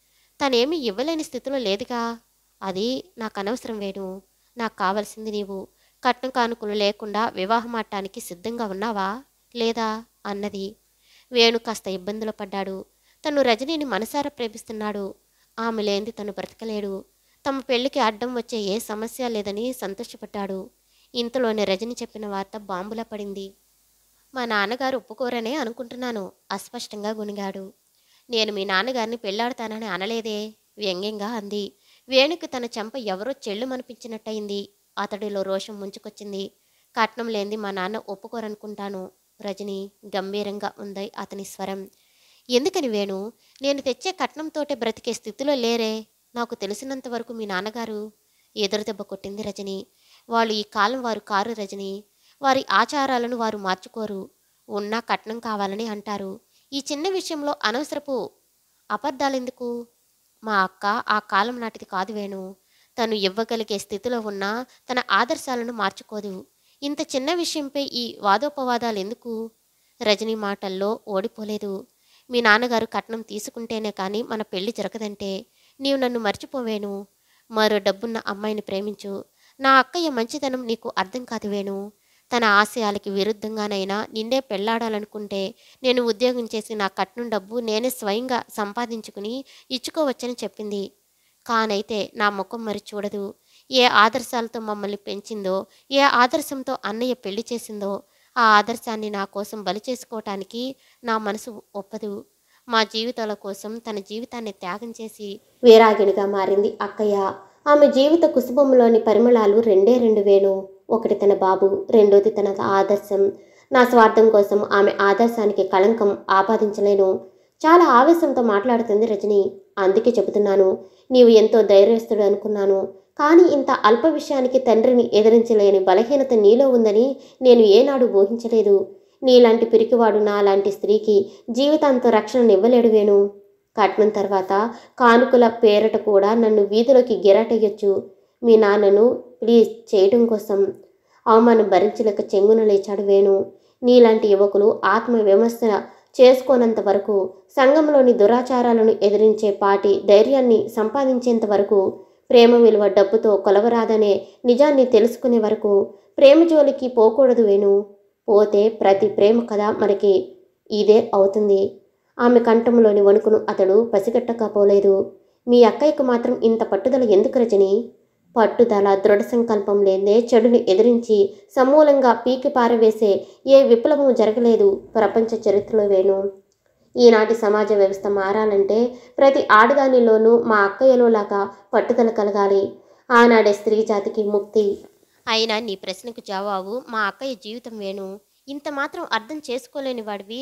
తనేమి ఇవ్వలేని స్థితిలో లేదుగా అది నాకు అనవసరం వేణు నాకు కావలసింది నీవు కట్నం కానుకలు లేకుండా వివాహమాడటానికి సిద్ధంగా ఉన్నావా లేదా అన్నది వేణు కాస్త ఇబ్బందులు పడ్డాడు తను రజనీని మనసారా ప్రేమిస్తున్నాడు ఆమె లేనిది తను బ్రతకలేడు తమ పెళ్లికి అడ్డం వచ్చే ఏ సమస్య లేదని సంతోషపడ్డాడు ఇంతలోనే రజని చెప్పిన వార్త బాంబులా పడింది మా నాన్నగారు ఒప్పుకోరనే అనుకుంటున్నాను అస్పష్టంగా గునిగాడు నేను మీ నాన్నగారిని పెళ్లాడతానని అనలేదే వ్యంగ్యంగా అంది వేణుకి తన చెంప ఎవరో చెల్లుమనిపించినట్టయింది అతడిలో రోషం ముంచుకొచ్చింది కట్నం లేనిది మా నాన్న ఒప్పుకోరనుకుంటాను రజని గంభీరంగా ఉంది అతని స్వరం ఎందుకని వేణు నేను తెచ్చే కట్నంతోటే బ్రతికే స్థితిలో లేరే నాకు తెలిసినంత వరకు మీ నాన్నగారు ఎదురుదెబ్బ కొట్టింది రజని వాళ్ళు ఈ కాలం వారు కారు రజని వారి ఆచారాలను వారు మార్చుకోరు ఉన్నా కట్నం కావాలని అంటారు ఈ చిన్న విషయంలో అనవసరపు అబద్ధాలెందుకు మా అక్క ఆ కాలం నాటిది కాదు వేణు తను ఇవ్వగలిగే స్థితిలో ఉన్నా తన ఆదర్శాలను మార్చుకోదు ఇంత చిన్న విషయంపై ఈ వాదోపవాదాలు ఎందుకు రజనీ మాటల్లో ఓడిపోలేదు మీ నాన్నగారు కట్నం తీసుకుంటేనే కానీ మన పెళ్లి జరగదంటే నీవు నన్ను మర్చిపోవేను మరో డబ్బున్న అమ్మాయిని ప్రేమించు నా అక్కయ్య మంచితనం నీకు అర్థం కాదు వేణు తన ఆశయాలకి విరుద్ధంగానైనా నిన్నే పెళ్లాడాలనుకుంటే నేను ఉద్యోగం చేసి నా కట్నం డబ్బు నేనే స్వయంగా సంపాదించుకుని ఇచ్చుకోవచ్చని చెప్పింది కానైతే నా ముఖం మరి చూడదు ఏ ఆదర్శాలతో మమ్మల్ని పెంచిందో ఏ ఆదర్శంతో అన్నయ్య పెళ్లి చేసిందో ఆ ఆదర్శాన్ని నా కోసం బలి చేసుకోవటానికి నా మనసు ఒప్పదు మా జీవితాల కోసం తన జీవితాన్ని త్యాగం చేసి వీరాగిణిగా మారింది అక్కయ్య ఆమె జీవిత కుసుబంలోని పరిమళాలు రెండే రెండు వేణు ఒకటి తన బాబు రెండోది తన ఆదర్శం నా స్వార్థం కోసం ఆమె ఆదర్శానికి కళంకం ఆపాదించలేను చాలా ఆవేశంతో మాట్లాడుతుంది రజని అందుకే చెబుతున్నాను నీవు ఎంతో ధైర్యస్తుడు అనుకున్నాను కానీ ఇంత అల్ప విషయానికి తండ్రిని ఎదిరించలేని బలహీనత నీలో ఉందని నేను ఏనాడు ఊహించలేదు నీలాంటి పిరికివాడు నాలాంటి స్త్రీకి జీవితాంతో రక్షణనివ్వలేడు వేణు కట్నం తర్వాత కానుకల పేరట కూడా నన్ను వీధిలోకి గిరాటయ్యొచ్చు మీ నాన్నను ప్లీజ్ చేయడం కోసం అవమానం భరించలేక చెంగున లేచాడు వేణు నీలాంటి యువకులు ఆత్మ విమర్శ చేసుకోనంత వరకు సంఘంలోని దురాచారాలను ఎదిరించే పాటి ధైర్యాన్ని సంపాదించేంత వరకు ప్రేమ విలువ డబ్బుతో కొలవరాదనే నిజాన్ని తెలుసుకునే వరకు ప్రేమ జోలికి పోకూడదు వేణు పోతే ప్రతి ప్రేమ కథ మనకి ఇదే అవుతుంది ఆమె కంఠంలోని వణుకును అతడు పసిగట్టకపోలేదు మీ అక్కయ్యకు మాత్రం ఇంత పట్టుదల ఎందుకు రజని పట్టుదల దృఢ సంకల్పం లేదే చెడుని ఎదిరించి సమూలంగా పీకి పారవేసే ఏ విప్లవం జరగలేదు ప్రపంచ చరిత్రలో వేణు ఈనాటి సమాజ వ్యవస్థ మారాలంటే ప్రతి ఆడదానిలోనూ మా అక్కయ్యలో లాగా పట్టుదల కలగాలి ఆనాడే స్త్రీ జాతికి ముక్తి అయినా నీ ప్రశ్నకు జవాబు మా అక్కయ్య జీవితం వేణు ఇంత మాత్రం అర్థం చేసుకోలేని వాడివి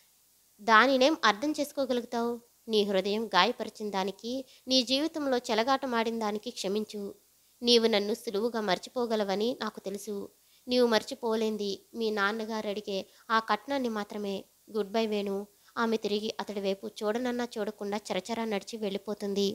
దానినేం అర్థం చేసుకోగలుగుతావు నీ హృదయం గాయపరిచిన దానికి నీ జీవితంలో చెలగాటమాడిన దానికి క్షమించు నీవు నన్ను సులువుగా మర్చిపోగలవని నాకు తెలుసు నీవు మర్చిపోలేంది మీ నాన్నగారు అడిగే ఆ కట్నాన్ని మాత్రమే గుడ్ బై వేణు ఆమె తిరిగి అతడి వైపు చూడనన్నా చూడకుండా చరచరా నడిచి వెళ్ళిపోతుంది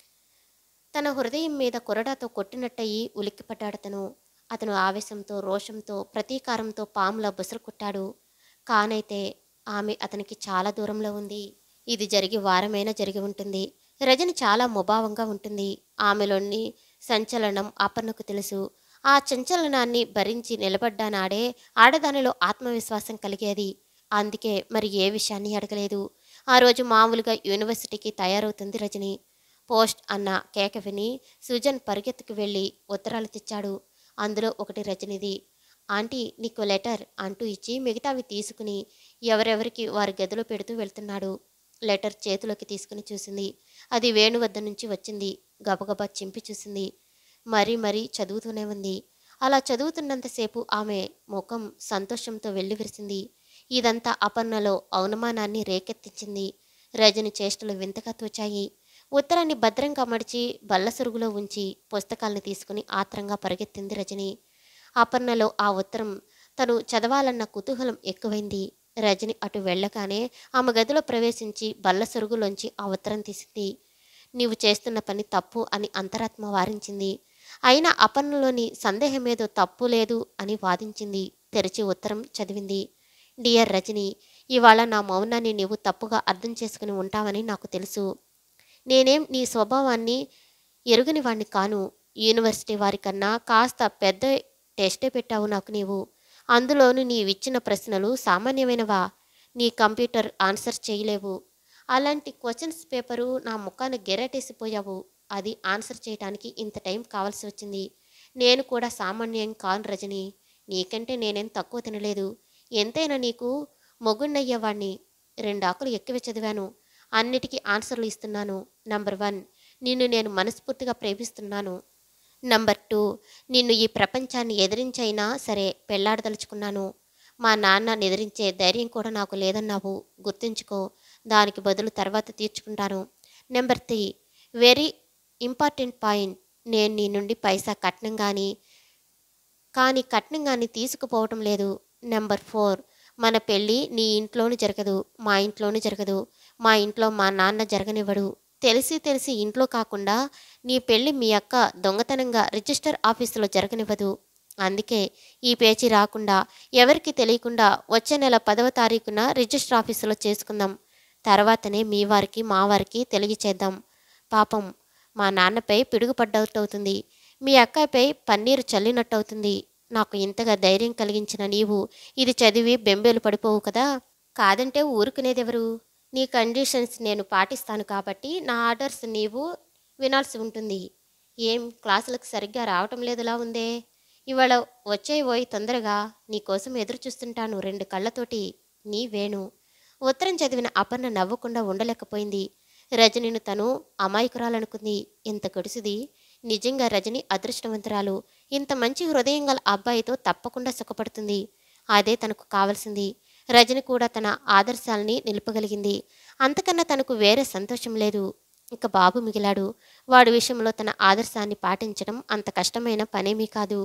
తన హృదయం మీద కొరడాతో కొట్టినట్టయి ఉలిక్కిపడ్డాడతను అతను ఆవేశంతో రోషంతో ప్రతీకారంతో పాములా బుసలు కొట్టాడు కానైతే ఆమె అతనికి చాలా దూరంలో ఉంది ఇది జరిగి వారమైనా జరిగి ఉంటుంది రజని చాలా ముభావంగా ఉంటుంది ఆమెలోని సంచలనం అపర్ణకు తెలుసు ఆ చంచలనాన్ని భరించి నిలబడ్డానాడే ఆడదానిలో ఆత్మవిశ్వాసం కలిగేది అందుకే మరి ఏ విషయాన్ని అడగలేదు ఆ రోజు మామూలుగా యూనివర్సిటీకి తయారవుతుంది రజని పోస్ట్ అన్న కేక విని సుజన్ పరిగెత్తుకు వెళ్ళి ఉత్తరాలు తెచ్చాడు అందులో ఒకటి రజనిది ఆంటీ నీకు లెటర్ అంటూ ఇచ్చి మిగతావి తీసుకుని ఎవరెవరికి వారి గదిలో పెడుతూ వెళ్తున్నాడు లెటర్ చేతిలోకి తీసుకుని చూసింది అది వేణు వద్ద నుంచి వచ్చింది గబగబా చింపి చూసింది మరీ మరీ చదువుతూనే ఉంది అలా చదువుతున్నంతసేపు ఆమె ముఖం సంతోషంతో వెల్లివిరిసింది ఇదంతా అపర్ణలో అవమానాన్ని రేకెత్తించింది రజని చేష్టలు వింతగా తోచాయి ఉత్తరాన్ని భద్రంగా మడిచి బల్లసరుగులో ఉంచి పుస్తకాల్ని తీసుకుని ఆత్రంగా పరిగెత్తింది రజని అపర్ణలో ఆ ఉత్తరం తను చదవాలన్న కుతూహలం ఎక్కువైంది రజని అటు వెళ్ళగానే ఆమె గదిలో ప్రవేశించి బల్ల సరుగులోంచి ఆ ఉత్తరం తీసింది నీవు చేస్తున్న పని తప్పు అని అంతరాత్మ వారించింది అయినా అపర్ణలోని సందేహమేదో తప్పు లేదు అని వాదించింది తెరిచి ఉత్తరం చదివింది డియర్ రజని ఇవాళ నా మౌనాన్ని నీవు తప్పుగా అర్థం చేసుకుని ఉంటావని నాకు తెలుసు నేనేం నీ స్వభావాన్ని ఎరుగని వాణ్ణి కాను యూనివర్సిటీ వారికన్నా కాస్త పెద్ద టెస్టే పెట్టావు నాకు నీవు అందులోను నీవిచ్చిన ప్రశ్నలు సామాన్యమైనవా నీ కంప్యూటర్ ఆన్సర్ చేయలేవు అలాంటి క్వశ్చన్స్ పేపరు నా ముఖాన్ని గెరటేసిపోయావు అది ఆన్సర్ చేయడానికి ఇంత టైం కావాల్సి వచ్చింది నేను కూడా సామాన్యం కాను రజని నీకంటే నేనేం తక్కువ తినలేదు ఎంతైనా నీకు మొగుణ్ణయ్యేవాణ్ణి రెండు ఆకులు ఎక్కువ చదివాను అన్నిటికీ ఆన్సర్లు ఇస్తున్నాను నంబర్ వన్ నిన్ను నేను మనస్ఫూర్తిగా ప్రేమిస్తున్నాను నంబర్ టూ నిన్ను ఈ ప్రపంచాన్ని ఎదిరించైనా సరే పెళ్లాడదలుచుకున్నాను మా నాన్న ఎదిరించే ధైర్యం కూడా నాకు లేదన్నావు గుర్తుంచుకో దానికి బదులు తర్వాత తీర్చుకుంటాను number three very important point నేను నీ నుండి పైసా కట్నం కానీ కానీ కట్నం కానీ తీసుకుపోవటం లేదు నెంబర్ ఫోర్ మన పెళ్ళి నీ ఇంట్లోనూ జరగదు మా ఇంట్లోనూ జరగదు మా ఇంట్లో మా నాన్న జరగనివ్వడు తెలిసి తెలిసి ఇంట్లో కాకుండా నీ పెళ్ళి మీ అక్క దొంగతనంగా రిజిస్టర్ ఆఫీసులో జరగనివ్వదు అందుకే ఈ పేచీ రాకుండా ఎవరికి తెలియకుండా వచ్చే నెల పదవ తారీఖున రిజిస్టర్ ఆఫీసులో చేసుకుందాం తర్వాతనే మీ వారికి మా వారికి తెలియచేద్దాం పాపం మా నాన్నపై పిడుగుపడ్డవుతుంది మీ అక్కపై పన్నీరు చల్లినట్టవుతుంది నాకు ఇంతగా ధైర్యం కలిగించిన నీవు ఇది చదివి బెంబేలు పడిపోవు కదా కాదంటే ఊరుకునేదెవరు నీ కండిషన్స్ నేను పాటిస్తాను కాబట్టి నా ఆర్డర్స్ నీవు వినాల్సి ఉంటుంది ఏం క్లాసులకు సరిగ్గా రావటం లేదులా ఉందే ఇవాళ వచ్చేయబోయి తొందరగా నీకోసం ఎదురు చూస్తుంటాను రెండు కళ్ళతోటి నీ వేణు ఉత్తరం చదివిన అపర్ణ నవ్వకుండా ఉండలేకపోయింది రజనిని తను అమాయకురాలనుకుంది ఇంత గడుసుది నిజంగా రజని అదృష్టవంతురాలు ఇంత మంచి హృదయం గల అబ్బాయితో తప్పకుండా సుఖపడుతుంది అదే తనకు కావలసింది రజని కూడా తన ఆదర్శాలని నిలుపగలిగింది అంతకన్నా తనకు వేరే సంతోషం లేదు ఇక బాబు మిగిలాడు వాడి విషయంలో తన ఆదర్శాన్ని పాటించడం అంత కష్టమైన పనేమీ కాదు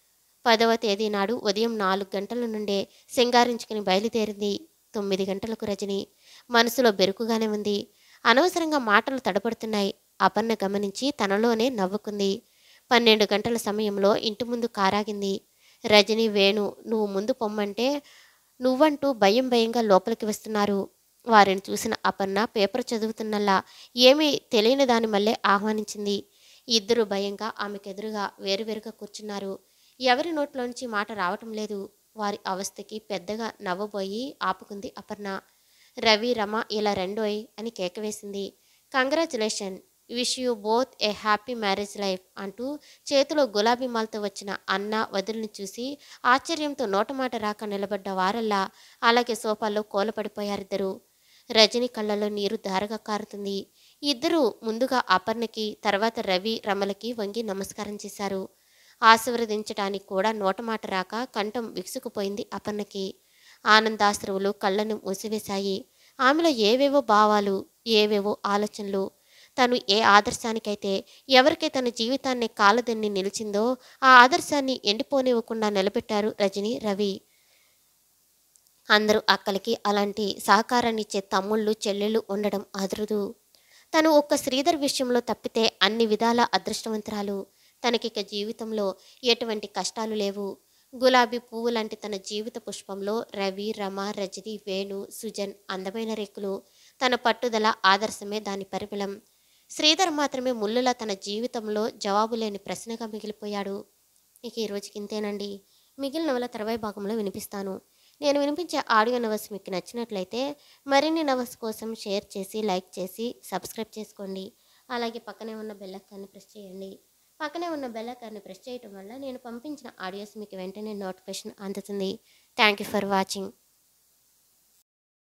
పదవ తేదీ నాడు ఉదయం నాలుగు గంటల నుండే సింగారించుకుని బయలుదేరింది తొమ్మిది గంటలకు రజని మనసులో బెరుకుగానే ఉంది అనవసరంగా మాటలు తడబడుతున్నాయి అపర్ణ గమనించి తనలోనే నవ్వుకుంది పన్నెండు గంటల సమయంలో ఇంటి ముందు కారాగింది రజని వేణు నువ్వు ముందు పొమ్మంటే నువ్వంటూ భయం భయంగా లోపలికి వస్తున్నారు వారిని చూసిన అపర్ణ పేపర్ చదువుతున్నలా ఏమీ తెలియని దాని మళ్ళీ ఆహ్వానించింది ఇద్దరు భయంగా ఆమెకెదురుగా వేరువేరుగా కూర్చున్నారు ఎవరి నోట్లోంచి మాట రావటం లేదు వారి అవస్థకి పెద్దగా నవ్వబోయి ఆపుకుంది అపర్ణ రవి రమ ఇలా రెండోయ్ అని కేకవేసింది congratulation wish you both a happy marriage life అంటూ చేతిలో గులాబీ మాలతో వచ్చిన అన్న వదుల్ని చూసి ఆశ్చర్యంతో నోటమాట రాక నిలబడ్డ వారల్లా అలాగే సోఫాలో కూలపడిపోయారిద్దరు రజని కళ్ళలో నీరు ధారగా కారుతుంది ఇద్దరు ముందుగా అపర్ణకి తర్వాత రవి రమలకి వంగి నమస్కారం చేశారు ఆశీర్వదించడానికి కూడా నోటమాట రాక కంఠం విసుకుపోయింది అపర్ణకి ఆనందాశ్రువులు కళ్ళను మూసివేశాయి ఆమెలో ఏవేవో భావాలు ఏవేవో ఆలోచనలు తను ఏ ఆదర్శానికైతే ఎవరికి తన జీవితాన్ని కాలదన్ని నిలిచిందో ఆ ఆదర్శాన్ని ఎండిపోనివ్వకుండా నిలబెట్టారు రజని రవి అందరూ అక్కలకి అలాంటి సహకారాన్ని ఇచ్చే తమ్ముళ్ళు చెల్లెళ్ళు ఉండడం అదురుదు తను ఒక్క శ్రీధర్ విషయంలో తప్పితే అన్ని విధాల అదృష్టవంతురాలు తనకిక జీవితంలో ఎటువంటి కష్టాలు లేవు గులాబీ పువ్వు లాంటి తన జీవిత పుష్పంలో రవి రమ రజని వేణు సుజన్ అందమైన రేకులు తన పట్టుదల ఆదర్శమే దాని పరిమళం శ్రీధర్ మాత్రమే ముళ్ళులా తన జీవితంలో జవాబు లేని ప్రశ్నగా మిగిలిపోయాడు ఇక ఈ రోజుకి ఇంతేనండి మిగిలిన నవల తర్వాయి భాగంలో వినిపిస్తాను నేను వినిపించే ఆడియో నవల్స్ మీకు నచ్చినట్లయితే మరిన్ని నవల్స్ కోసం షేర్ చేసి లైక్ చేసి సబ్స్క్రైబ్ చేసుకోండి అలాగే పక్కనే ఉన్న బెల్ ఐకాన్ని ప్రెస్ చేయండి పక్కనే ఉన్న బెల్ ఐకాన్ని ప్రెస్ చేయటం వల్ల నేను పంపించిన ఆడియోస్ మీకు వెంటనే నోటిఫికేషన్ అందుతుంది థ్యాంక్ యూ ఫర్ వాచింగ్